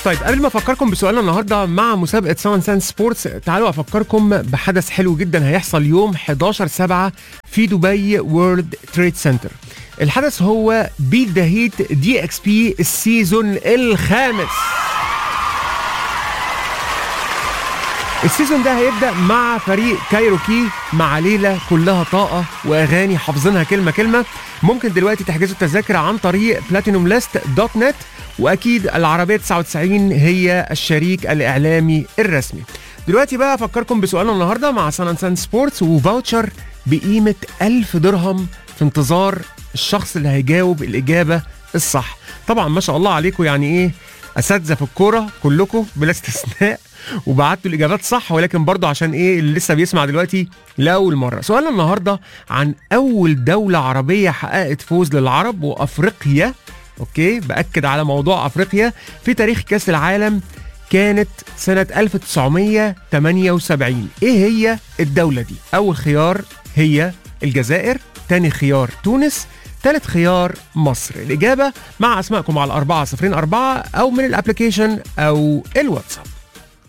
طيب قبل ما افكركم بسؤالنا النهارده مع مسابقه سان سان سبورتس تعالوا افكركم بحدث حلو جدا هيحصل يوم 11 7 في دبي وورلد تريد سنتر الحدث هو بيت ذا هيت دي اكس بي السيزون الخامس السيزون ده هيبدا مع فريق كايروكي مع ليله كلها طاقه واغاني حافظينها كلمه كلمه ممكن دلوقتي تحجزوا التذاكر عن طريق بلاتينوم ليست دوت نت واكيد العربيه 99 هي الشريك الاعلامي الرسمي دلوقتي بقى افكركم بسؤالنا النهارده مع سان سان سبورتس وفاوتشر بقيمه 1000 درهم في انتظار الشخص اللي هيجاوب الاجابه الصح طبعا ما شاء الله عليكم يعني ايه اساتذه في الكوره كلكم بلا استثناء وبعتوا الاجابات صح ولكن برضه عشان ايه اللي لسه بيسمع دلوقتي لاول مره سؤالنا النهارده عن اول دوله عربيه حققت فوز للعرب وافريقيا اوكي باكد على موضوع افريقيا في تاريخ كاس العالم كانت سنة 1978 ايه هي الدولة دي اول خيار هي الجزائر تاني خيار تونس ثالث خيار مصر الإجابة مع أسمائكم على 404 أو من الأبليكيشن أو الواتساب